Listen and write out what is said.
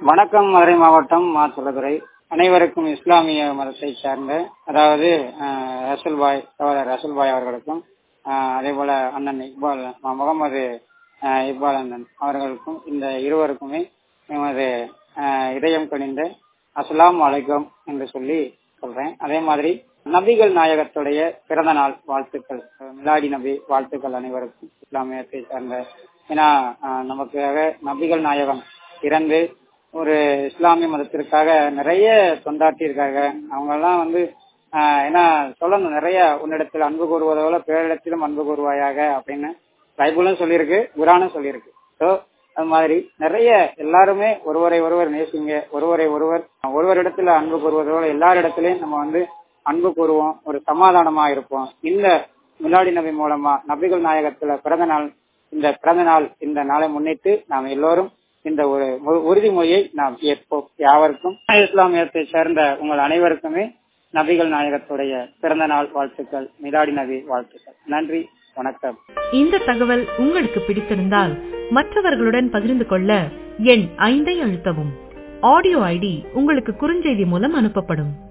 வணக்கம் மதுரை மாவட்டம் மா சொல்லதுரை அனைவருக்கும் இஸ்லாமிய மதத்தை சார்ந்த அதாவது அஹ், ரசூல்பாய் சகோதரர் ரசூல்பாய் அவர்களுக்கும் அஹ், அதே போல அண்ணன் இக்பால் ம- முகமது அஹ், இக்பால் அண்ணன் அவர்களுக்கும் இந்த இருவருக்குமே எமது அஹ், இதயம் கணிந்த அஸ்ஸலாமு அலைக்கும் என்று சொல்லி சொல்றேன் அதே மாதிரி நபிகள் நாயகத்துடைய பிறந்த நாள் வாழ்த்துக்கள் மிலாடி நபி வாழ்த்துக்கள் அனைவருக்கும் இஸ்லாமியத்தை சார்ந்த ஏன்னா அஹ், நமக்காக நபிகள் நாயகம் இறந்து ஒரு இஸ்லாமிய மதத்திற்காக நிறைய தொண்டாற்றி இருக்காங்க அவங்க எல்லாம் வந்து ஆஹ் என்ன சொல்லணும் நிறைய உன்னிடத்தில் அன்பு கூறுவதோல பிறரிடத்திலும் அன்பு கூறுவாயாக அப்படின்னு பைபிளும் சொல்லியிருக்கு குரானும் சொல்லியிருக்கு ஸோ அது மாதிரி நிறைய எல்லாருமே ஒருவரை ஒருவர் நேசிங்க ஒருவரை ஒருவர் ஒருவரிடத்துல அன்பு கூறுவதோட எல்லாரிடத்திலையும் நம்ம வந்து அன்பு கூறுவோம் ஒரு சமாதானமா இருப்போம் இந்த மிலாடி நபி மூலமா நபிகள் நாயகத்துல பிறந்த நாள் இந்த பிறந்த நாள் இந்த நாளை முன்னிட்டு நாம் எல்லோரும் இந்த ஒரு மு- உறுதிமொழியை நாம் ஏற்போம் யாவருக்கும் இஸ்லாமியத்தை சேர்ந்த உங்கள் அனைவருக்குமே நபிகள் நாயகத்துடைய பிறந்த நாள் வாழ்த்துக்கள் மிலாடி நபி வாழ்த்துக்கள் நன்றி வணக்கம் இந்த தகவல் உங்களுக்கு பிடித்திருந்தால் மற்றவர்களுடன் பகிர்ந்து கொள்ள எண் ஐந்தை அழுத்தவும் ஆடியோ ஐடி உங்களுக்கு குறுஞ்செய்தி மூலம் அனுப்பப்படும்